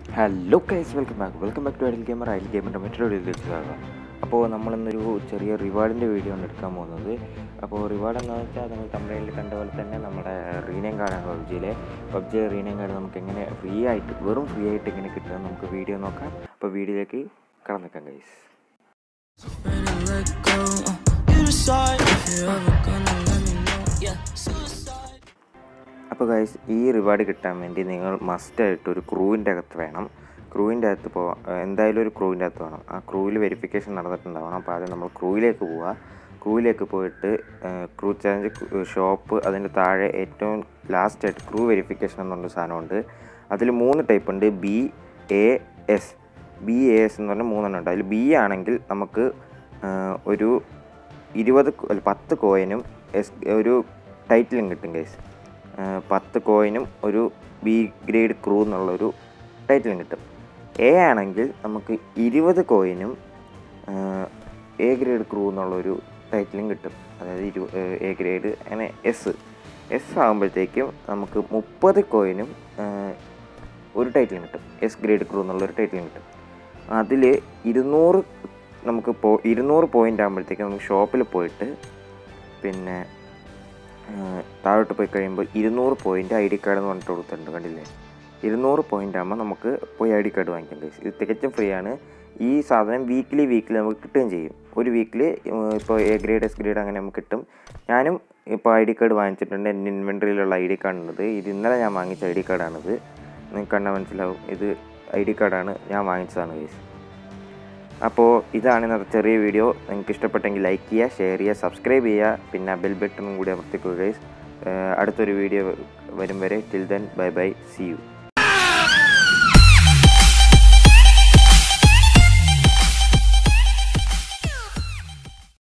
Hello guys welcome back welcome back to idle gamer idle ഗെയിമറിൻ്റെ മറ്റൊരു വീഡിയോയിലേക്ക് സ്വാഗതം അപ്പോൾ നമ്മളിന്നൊരു ചെറിയ റിവാർഡിൻ്റെ വീഡിയോ ആണ് എടുക്കാൻ പോകുന്നത് അപ്പോൾ റിവാർഡ് എന്താണെന്ന് വെച്ചാൽ നിങ്ങൾ തമിഴിൽ കണ്ട പോലെ തന്നെ നമ്മുടെ റീനെയിം കാർഡാണ് പബ്ജിയിലെ പബ്ജി റീനെയിം കാർഡ് നമുക്ക് എങ്ങനെ ഫ്രീ ആയിട്ട് വെറും ഫ്രീ ആയിട്ട് എങ്ങനെ കിട്ടുക നമുക്ക് വീഡിയോ നോക്കാം അപ്പോൾ വീഡിയോയിലേക്ക് കടന്നേക്കാം guys Ready to let go. Uh, you decide if you're ever gonna let me know. Yeah, suicide. അപ്പോൾ ഗൈസ് ഈ റിവാർഡ് കിട്ടാൻ വേണ്ടി നിങ്ങൾ മസ്റ്റായിട്ട് ഒരു ക്രൂവിൻ്റെ അകത്ത് വേണം ക്രൂവിൻ്റെ അകത്ത് പോ എന്തായാലും ഒരു ക്രൂവിൻ്റെ അകത്ത് വേണം ആ ക്രൂവിൽ വെരിഫിക്കേഷൻ നടന്നിട്ടുണ്ടാവണം അപ്പോൾ ആദ്യം നമ്മൾ ക്രൂവിലേക്ക് പോവുക ക്രൂവിലേക്ക് പോയിട്ട് ക്രൂ ചാലഞ്ച് ഷോപ്പ് അതിൻ്റെ താഴെ ഏറ്റവും ലാസ്റ്റായിട്ട് ക്രൂ വെരിഫിക്കേഷൻ എന്നുള്ള സാധനമുണ്ട് അതിൽ മൂന്ന് ടൈപ്പ് ഉണ്ട് B A S B A S എന്ന് പറഞ്ഞാൽ മൂന്നെണ്ണം ഉണ്ട് അതിൽ ബി ആണെങ്കിൽ നമുക്ക് ആ, ഒരു ഇരുപത് കോ- അല്ല പത്ത് കോയിനും എസ് ഒരു ടൈറ്റിലും കിട്ടും കേസ് പത്ത് കോയിനും ഒരു ബി ഗ്രേഡ് ക്രൂ എന്നുള്ളൊരു ടൈറ്റിലും കിട്ടും എ ആണെങ്കിൽ നമുക്ക് ഇരുപത് കോയിനും എ ഗ്രേഡ് ക്രൂ എന്നുള്ളൊരു ടൈറ്റിലും കിട്ടും അതായത് ഇരു എ ഗ്രേഡ് അങ്ങനെ എസ് എസ് ആകുമ്പോഴത്തേക്കും നമുക്ക് മുപ്പത് കോയിനും ഒരു ടൈറ്റിലും കിട്ടും എസ് ഗ്രേഡ് ക്രൂ എന്നുള്ളൊരു ടൈറ്റിലും കിട്ടും അതിൽ ഇരുന്നൂറ് നമുക്ക് പോ ഇരുന്നൂറ് പോയിൻ്റ് ആകുമ്പോഴത്തേക്കും നമുക്ക് ഷോപ്പിൽ പോയിട്ട് പിന്നെ ആ, താഴോട്ട് പോയി കഴിയുമ്പോൾ ഇരുന്നൂറ് പോയിൻ്റ് ഐ ഡി കാർഡ് എന്ന് പറഞ്ഞിട്ട് കൊടുത്തിട്ടുണ്ട് കണ്ടില്ലേ ഇരുന്നൂറ് പോയിൻ്റ് ആകുമ്പോൾ നമുക്ക് പോയി ഐ ഡി കാർഡ് വാങ്ങിക്കാം guys. ഇത് തികച്ചും ഫ്രീ ആണ് ഈ സാധനം വീക്ക്ലി വീക്ക്ലി നമുക്ക് കിട്ടുകയും ചെയ്യും ഒരു വീക്കിൽ ഇപ്പോൾ എ ഗ്രേഡ് എസ് ഗ്രേഡ് അങ്ങനെ നമുക്ക് കിട്ടും ഞാനും ഇപ്പോൾ ഐ ഡി കാർഡ് വാങ്ങിച്ചിട്ടുണ്ട് എൻ്റെ ഇൻവെൻട്രിയിലുള്ള ഐ ഡി കാർഡാണിത് ഇത് ഇന്നലെ ഞാൻ വാങ്ങിച്ച ഐ ഡി കാർഡാണിത് നിങ്ങൾക്ക് കണ്ടാൽ മനസ്സിലാവും ഇത് ഐ ഡി കാർഡാണ് ഞാൻ വാങ്ങിച്ചതാണ് ഗൈസ് അപ്പോൾ ഇതാണ് ഇന്നത്തെ ചെറിയ വീഡിയോ നിങ്ങൾക്ക് ഇഷ്ടപ്പെട്ടെങ്കിൽ ലൈക്ക് ചെയ്യുക ഷെയർ ചെയ്യുക സബ്സ്ക്രൈബ് ചെയ്യുക പിന്നെ ബെൽ ബട്ടണും കൂടി അമർത്തിക്കുക ഗൈസ് അടുത്തൊരു വീഡിയോ വരും വരെ till then bye bye see U